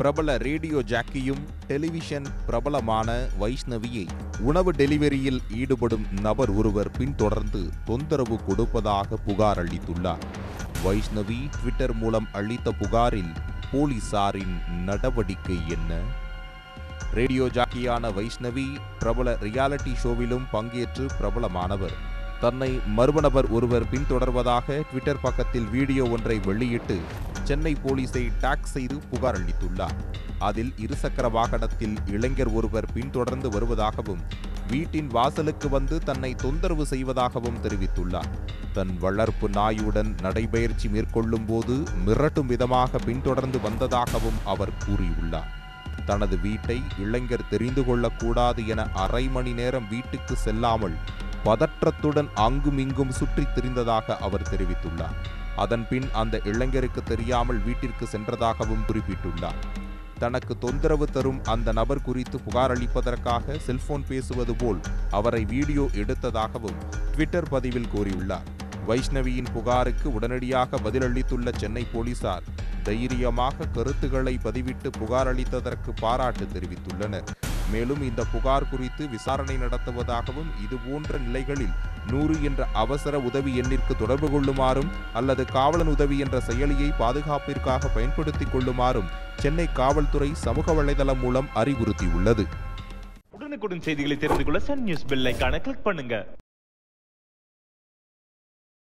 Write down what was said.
பிரபல radio ஜாக்கியும் television பிரபலமான வைஷ்ணவியை உணவு டெலிவரியில் ஈடுபடும் நபர் ஒருவர் பின்தொடர்ந்து தொந்தரவு கொடுப்பதாக புகார் அளித்துள்ளார் வைஷ்ணவி ட்விட்டர் மூலம் அளித்த புகாரில் போலீசாரின் நடவடிக்கை என்ன ரேடியோ ஜாக்கியான வைஷ்ணவி பிரபல ரியாலிட்டி ஷோவிலும் பங்கேற்று பிரபலமானவர் தன்னை மர்ம நபர் ஒருவர் பின்தொடர்வதாக ட்விட்டர் பக்கத்தில் வீடியோ ஒன்றை வெளியிட்டு சென்னை போலீஸை டாக் செய்து புகார் அளித்துள்ளார் அதில் இருசக்கர வாகனத்தில் இளைஞர் ஒருவர் பின்தொடர்ந்து வருவதாகவும் வீட்டின் வாசலுக்கு வந்து தன்னை தொந்தரவு செய்வதாகவும் தெரிவித்துள்ளார் தன் வளர்ப்பு நாயுடன் நடைபயிற்சி மேற்கொள்ளும் போது மிரட்டும் விதமாக பின்தொடர்ந்து வந்ததாகவும் அவர் கூறியுள்ளார் தனது வீட்டை இளைஞர் தெரிந்து கொள்ளக்கூடாது என அரை மணி நேரம் வீட்டுக்கு செல்லாமல் பதற்றத்துடன் அங்குமிங்கும் சுற்றித் திரிந்ததாக அவர் தெரிவித்துள்ளார் அதன் பின் அந்த இளைஞருக்கு தெரியாமல் வீட்டிற்கு சென்றதாகவும் குறிப்பிட்டுள்ளார் தனக்கு தொந்தரவு தரும் அந்த நபர் குறித்து புகார் அளிப்பதற்காக செல்போன் பேசுவது போல் அவரை வீடியோ எடுத்ததாகவும் ட்விட்டர் பதிவில் கூறியுள்ளார் வைஷ்ணவியின் புகாருக்கு உடனடியாக பதிலளித்துள்ள சென்னை போலீசார் தைரியமாக கருத்துக்களை பதிவிட்டு புகார் அளித்ததற்கு பாராட்டு தெரிவித்துள்ளனர் மேலும் இந்த புகார் குறித்து விசாரணை நடத்துவதாகவும் இதுபோன்ற நிலைகளில் நூறு என்ற அவசர உதவி எண்ணிற்கு தொடர்பு கொள்ளுமாறும் அல்லது காவலன் உதவி என்ற செயலியை பாதுகாப்பிற்காக பயன்படுத்திக் கொள்ளுமாறும் சென்னை காவல்துறை சமூக வலைதளம் மூலம் அறிவுறுத்தியுள்ளது உடனுக்குடன் செய்திகளை தெரிந்து கொள்ள சன் நியூஸ் பெல் ஐகானை கிளிக் பண்ணுங்க